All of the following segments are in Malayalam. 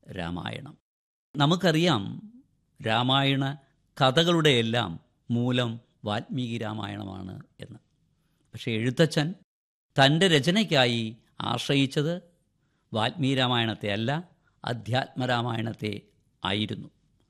രാമായണം നമുക്കറിയാം രാമായണ കഥകളുടെയെല്ലാം മൂലം വാൽമീകി രാമായണമാണ് എന്ന് പക്ഷേ എഴുത്തച്ഛൻ തൻ്റെ രചനയ്ക്കായി ആശ്രയിച്ചത് വാൽമീകി രാമായണത്തെ അല്ല അധ്യാത്മരാമായണത്തെ ആയിരുന്നു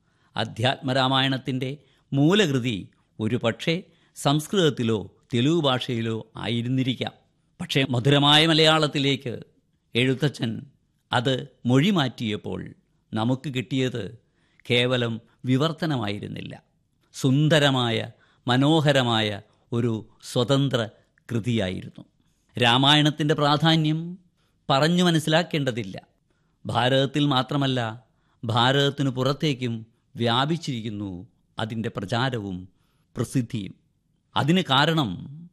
അധ്യാത്മരാമായണത്തിൻ്റെ മൂലകൃതി ഒരു പക്ഷേ സംസ്കൃതത്തിലോ തെലുഗു ഭാഷയിലോ ആയിരുന്നിരിക്കാം പക്ഷേ മധുരമായ മലയാളത്തിലേക്ക് എഴുത്തച്ഛൻ അത് മൊഴി മാറ്റിയപ്പോൾ നമുക്ക് കിട്ടിയത് കേവലം വിവർത്തനമായിരുന്നില്ല സുന്ദരമായ മനോഹരമായ ഒരു സ്വതന്ത്ര കൃതിയായിരുന്നു രാമായണത്തിൻ്റെ പ്രാധാന്യം പറഞ്ഞു മനസ്സിലാക്കേണ്ടതില്ല ഭാരതത്തിൽ മാത്രമല്ല ഭാരതത്തിനു പുറത്തേക്കും വ്യാപിച്ചിരിക്കുന്നു അതിൻ്റെ പ്രചാരവും പ്രസിദ്ധിയും അതിന് കാരണം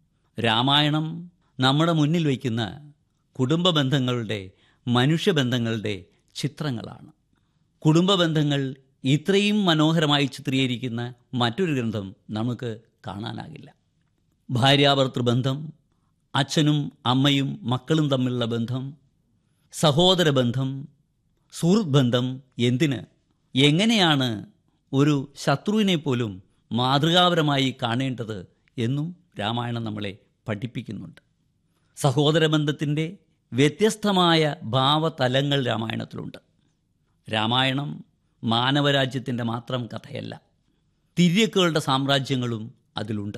രാമായണം നമ്മുടെ മുന്നിൽ വയ്ക്കുന്ന കുടുംബ ബന്ധങ്ങളുടെ മനുഷ്യബന്ധങ്ങളുടെ ചിത്രങ്ങളാണ് കുടുംബ ബന്ധങ്ങൾ ഇത്രയും മനോഹരമായി ചിത്രീകരിക്കുന്ന മറ്റൊരു ഗ്രന്ഥം നമുക്ക് കാണാനാകില്ല ഭാര്യാഭർത്തൃബന്ധം അച്ഛനും അമ്മയും മക്കളും തമ്മിലുള്ള ബന്ധം സഹോദര ബന്ധം സുഹൃത്ത് ബന്ധം എന്തിന് എങ്ങനെയാണ് ഒരു ശത്രുവിനെ പോലും മാതൃകാപരമായി കാണേണ്ടത് എന്നും രാമായണം നമ്മളെ പഠിപ്പിക്കുന്നുണ്ട് സഹോദര ബന്ധത്തിൻ്റെ വ്യത്യസ്തമായ ഭാവതലങ്ങൾ രാമായണത്തിലുണ്ട് രാമായണം മാനവരാജ്യത്തിൻ്റെ മാത്രം കഥയല്ല തിര്യക്കുകളുടെ സാമ്രാജ്യങ്ങളും അതിലുണ്ട്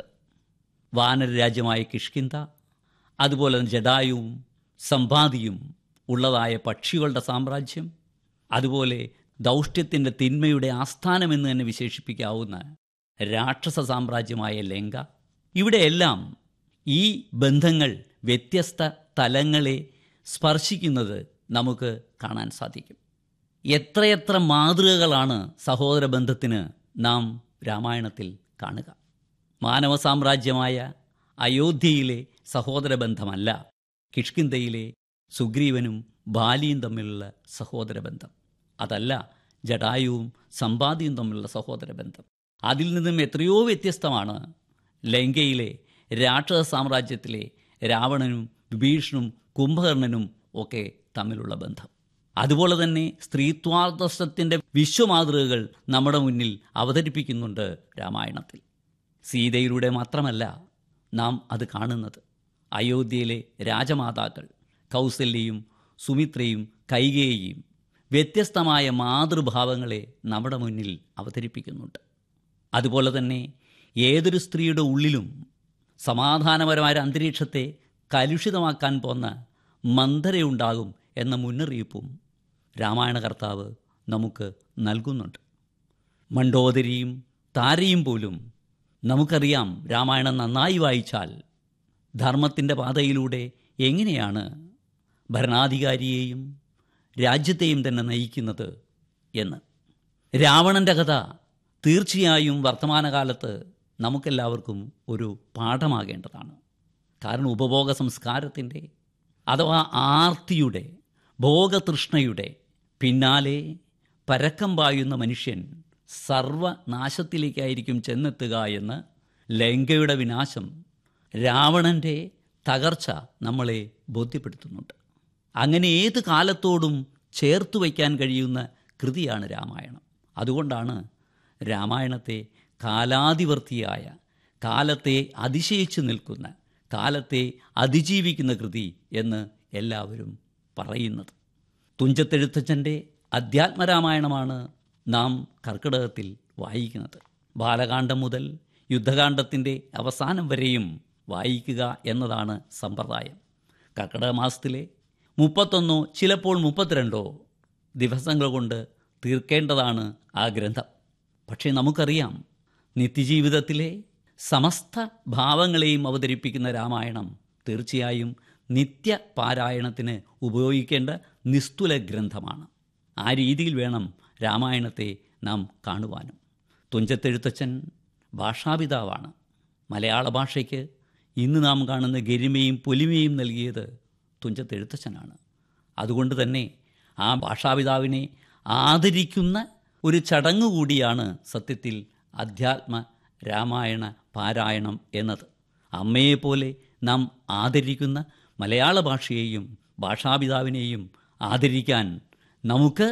വാനരരാജ്യമായ കിഷ്കിന്ത അതുപോലെ തന്നെ ജഡായുവും സമ്പാദിയും ഉള്ളതായ പക്ഷികളുടെ സാമ്രാജ്യം അതുപോലെ ദൗഷ്ട്യത്തിൻ്റെ തിന്മയുടെ ആസ്ഥാനമെന്ന് തന്നെ വിശേഷിപ്പിക്കാവുന്ന രാക്ഷസ സാമ്രാജ്യമായ ലങ്ക ഇവിടെയെല്ലാം ഈ ബന്ധങ്ങൾ വ്യത്യസ്ത തലങ്ങളെ സ്പർശിക്കുന്നത് നമുക്ക് കാണാൻ സാധിക്കും എത്രയെത്ര മാതൃകകളാണ് സഹോദര ബന്ധത്തിന് നാം രാമായണത്തിൽ കാണുക മാനവ സാമ്രാജ്യമായ അയോധ്യയിലെ സഹോദര ബന്ധമല്ല കിഷ്കിന്തയിലെ സുഗ്രീവനും ബാലിയും തമ്മിലുള്ള സഹോദര ബന്ധം അതല്ല ജടായുവും സമ്പാദിയും തമ്മിലുള്ള സഹോദര ബന്ധം അതിൽ നിന്നും എത്രയോ വ്യത്യസ്തമാണ് ലങ്കയിലെ രാക്ഷസ സാമ്രാജ്യത്തിലെ രാവണനും വിഭീഷണും കുംഭകർണനും ഒക്കെ തമ്മിലുള്ള ബന്ധം അതുപോലെ തന്നെ സ്ത്രീത്വാദർശത്തിൻ്റെ വിശ്വമാതൃകകൾ നമ്മുടെ മുന്നിൽ അവതരിപ്പിക്കുന്നുണ്ട് രാമായണത്തിൽ സീതയിലൂടെ മാത്രമല്ല നാം അത് കാണുന്നത് അയോധ്യയിലെ രാജമാതാക്കൾ കൗസല്യയും സുമിത്രയും കൈകേയിയും വ്യത്യസ്തമായ മാതൃഭാവങ്ങളെ നമ്മുടെ മുന്നിൽ അവതരിപ്പിക്കുന്നുണ്ട് അതുപോലെ തന്നെ ഏതൊരു സ്ത്രീയുടെ ഉള്ളിലും സമാധാനപരമായ അന്തരീക്ഷത്തെ കലുഷിതമാക്കാൻ പോന്ന മന്ദരയുണ്ടാകും എന്ന മുന്നറിയിപ്പും രാമായണ കർത്താവ് നമുക്ക് നൽകുന്നുണ്ട് മണ്ടോദരിയും താരയും പോലും നമുക്കറിയാം രാമായണം നന്നായി വായിച്ചാൽ ധർമ്മത്തിൻ്റെ പാതയിലൂടെ എങ്ങനെയാണ് ഭരണാധികാരിയെയും രാജ്യത്തെയും തന്നെ നയിക്കുന്നത് എന്ന് രാവണൻ്റെ കഥ തീർച്ചയായും വർത്തമാനകാലത്ത് നമുക്കെല്ലാവർക്കും ഒരു പാഠമാകേണ്ടതാണ് കാരണം ഉപഭോഗ സംസ്കാരത്തിൻ്റെ അഥവാ ആർത്തിയുടെ ഭോഗതൃഷ്ണയുടെ പിന്നാലെ പരക്കം പായുന്ന മനുഷ്യൻ സർവനാശത്തിലേക്കായിരിക്കും ചെന്നെത്തുക എന്ന് ലങ്കയുടെ വിനാശം രാവണൻ്റെ തകർച്ച നമ്മളെ ബോധ്യപ്പെടുത്തുന്നുണ്ട് അങ്ങനെ ഏത് കാലത്തോടും ചേർത്ത് വയ്ക്കാൻ കഴിയുന്ന കൃതിയാണ് രാമായണം അതുകൊണ്ടാണ് രാമായണത്തെ കാലാതിവർത്തിയായ കാലത്തെ അതിശയിച്ചു നിൽക്കുന്ന കാലത്തെ അതിജീവിക്കുന്ന കൃതി എന്ന് എല്ലാവരും പറയുന്നത് തുഞ്ചത്തെഴുത്തച്ഛൻ്റെ അധ്യാത്മരാമായണമാണ് നാം കർക്കിടകത്തിൽ വായിക്കുന്നത് ബാലകാന്ഡം മുതൽ യുദ്ധകാന്ഡത്തിൻ്റെ അവസാനം വരെയും വായിക്കുക എന്നതാണ് സമ്പ്രദായം കർക്കിടക മാസത്തിലെ മുപ്പത്തൊന്നോ ചിലപ്പോൾ മുപ്പത്തിരണ്ടോ ദിവസങ്ങൾ കൊണ്ട് തീർക്കേണ്ടതാണ് ആ ഗ്രന്ഥം പക്ഷേ നമുക്കറിയാം നിത്യജീവിതത്തിലെ സമസ്ത ഭാവങ്ങളെയും അവതരിപ്പിക്കുന്ന രാമായണം തീർച്ചയായും നിത്യ പാരായണത്തിന് ഉപയോഗിക്കേണ്ട നിസ്തുല ഗ്രന്ഥമാണ് ആ രീതിയിൽ വേണം രാമായണത്തെ നാം കാണുവാനും തുഞ്ചത്തെഴുത്തച്ഛൻ ഭാഷാപിതാവാണ് മലയാള ഭാഷയ്ക്ക് ഇന്ന് നാം കാണുന്ന ഗരിമയും പൊലിമയും നൽകിയത് തുഞ്ചത്തെഴുത്തച്ഛനാണ് അതുകൊണ്ട് തന്നെ ആ ഭാഷാപിതാവിനെ ആദരിക്കുന്ന ഒരു ചടങ്ങ് കൂടിയാണ് സത്യത്തിൽ അധ്യാത്മ രാമായണ പാരായണം എന്നത് അമ്മയെപ്പോലെ നാം ആദരിക്കുന്ന മലയാള ഭാഷയെയും ഭാഷാപിതാവിനെയും ആദരിക്കാൻ നമുക്ക്